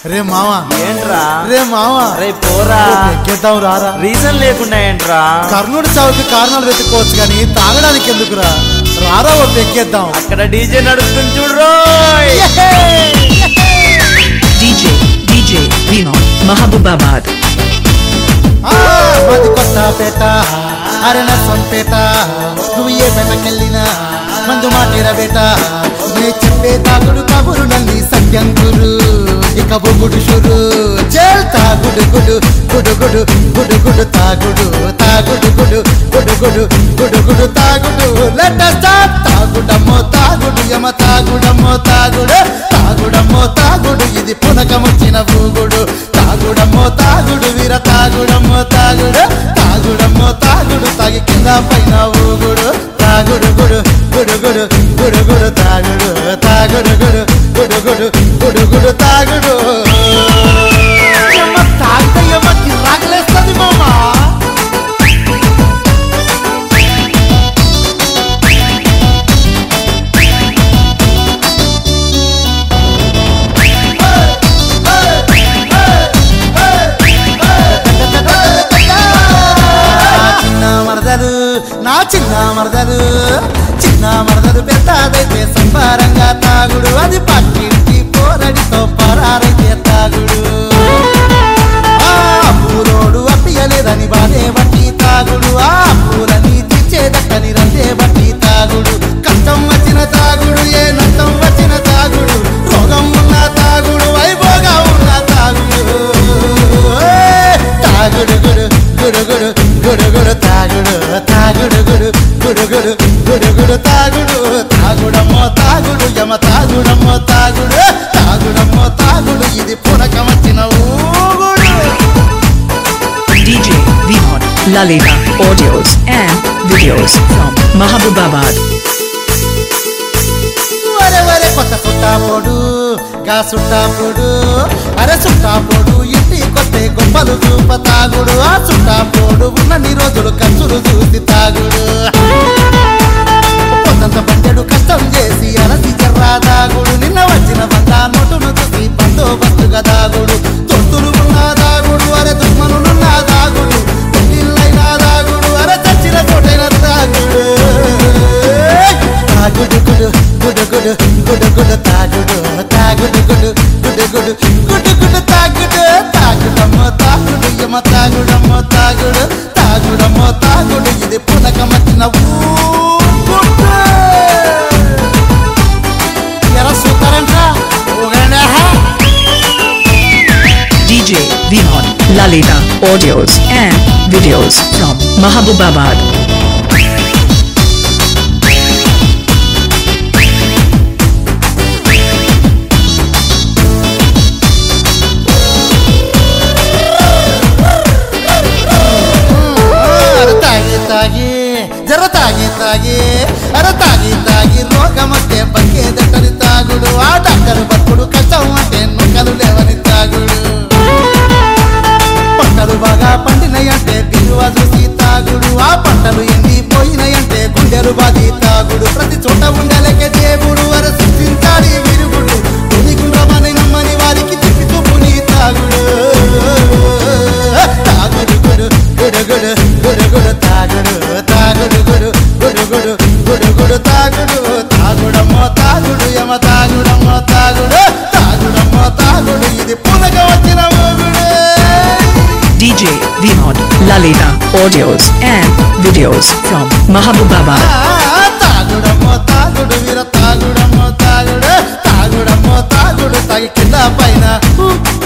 రే మావా ఏంట్రా రే మావా అరే పోరా ఎక్కేద్దాం రారా రీజన్ లేకుండా ఏంట్రా కర్ణుడి చావుకి కారణాలు వెతుక్కోవచ్చు కానీ తాగడానికి ఎందుకురా రారా ఓ ఎక్కేద్దాం అక్కడ డీజే నడుస్తుంది చూడు రోయ్ DJ, DJ, Vinod, Mahabubabad. ఆ, మాది కొత్తపేట అరణ సొంపేట నువ్వు ఏ పేటకెళ్ళినా మందు మాటేర బేట నే చెప్పే తాగుడు కబురు నల్లి సత్యం గురు ఇక బొగుడు షురు చేల్ తాగుడు గుడు గుడు గుడు గుడు గుడు తాగుడు తాగుడు గుడు గుడు గుడు గుడు గుడు తాగుడు లెట్ స్టార్ట్ తాగుడమ్మో తాగుడు యమ తాగుడమ్మో తాగుడు తాగుడమ్మో తాగుడు ఇది పునకముచ్చిన ఊగుడు తాగుడమ్మో తాగుడు వీర తాగుడమ్మో తాగుడు తాగుడమ్మో తాగుడు తాగి కింద పైన ఊగుడు తాగుడు గుడు గుడు గుడు గుడు గుడు తాగుడు తాగుడు గుడు గుడు గుడు గుడు గుడు తాగుడు యమ్మ తాగితే యమ్మ కిరాకులేస్తుంది మామా చిన్న మరదలు నా చిన్న మరదలు చిన్న మరదలు పెద్దదైతే సంబారంగా తాగుడు అది పక్కింటి పోరడితో పరారైతే తాగుడు ఆ పూరోడు అప్పియలేదని బాధే బట్టి తాగుడు ఆ పూలని తీర్చేదక్కని రందే బట్టి తాగుడు కష్టం వచ్చిన తాగుడు ఏ నష్టం వచ్చిన తాగుడు రోగం ఉన్న తాగుడు వైభోగా ఉన్న తాగుడు ఏయ్! తాగుడు గుడు గుడు గుడు గుడు గుడు తాగుడు తాగుడు గుడు గుడు గుడు గుడు గుడు తాగుడు తాగుడమ్మో తాగుడు యమ తాగుడమ్మో తాగుడు తాగుడమ్మో తాగుడు ఇది పునకం వచ్చిన ఊగుడు DJ, Vinod, Lalita, audios and videos from Mahabubabad. వరే వరే కొత్త సుట్టాపోడు గా సుట్టాపోడు అరే సుట్టాపోడు ఇంటి కొట్టే గొప్పలు చూప తాగుడు ఆ సుట్టాపోడు ఉన్నన్ని రోజులు ఖర్చులు చూసి తాగుడు పొద్దంత పంటెడు కష్టం చేసి అలసి జర్రా దాగుడు నిన్న వచ్చిన బందా నోటును చూసి బందోబస్తుగా దాగుడు తొత్తులు ఉన్న దాగుడు అరే దుష్మనులున్న దాగుడు పెళ్ళిళ్ళైనా దాగుడు అరే చచ్చిన చోటైన దాగుడు తాగుడు గుడు గుడు గుడు గుడు గుడు తాగుడు తాగుడు గుడు గుడు గుడు గుడు గుడు తాగుడు తాగుడమ్మ తాగుడు యమ తాగుడమ్మ తాగుడు తాగుడమ్మ తాగుడు ఇది పునకమచ్చిన ఊగుడు ఎర సూతారంట్రా ఊగండి DJ, Vinod, Lalita, audios and videos from Mahabubabad. అరే తాగి తాగి జర తాగి తాగి అరే తాగి తాగి రోగం అంటే బతికేదటని తాగుడు ఆ డాక్టర్ బతుకుడు కష్టం అంటే నొక్కలు లేవని తాగుడు పంటలు బాగా పండినాయంటే విలువ చూసి తాగుడు ఆ పంటలు ఎండిపోయినాయంటే గుండెలు బాది తాగుడు ప్రతి చోట ఉండలేకే దేవుడు అర సృష్టించాడి విరుగుడు తుని గుండ్రమని నమ్మని వారికి తిప్పి తుప్పుని తాగుడు తాగుడు గుడు గుడు గుడు గుడు గుడు తాగుడు తాగుడు గుడు గుడు గుడు గుడు గుడు తాగుడు తాగుడమ్మో తాగుడు యమ తాగుడమ్మో తాగుడు తాగుడమ్మో తాగుడు ఇది పునగ వచ్చిన ఊగుడు DJ, Vinod, Lalita, audios and videos from Mahabubabad. ఆ, తాగుడమ్మో తాగుడు వీర తాగుడమ్మో తాగుడు తాగుడమ్మో తాగుడు తాగి కింద పైన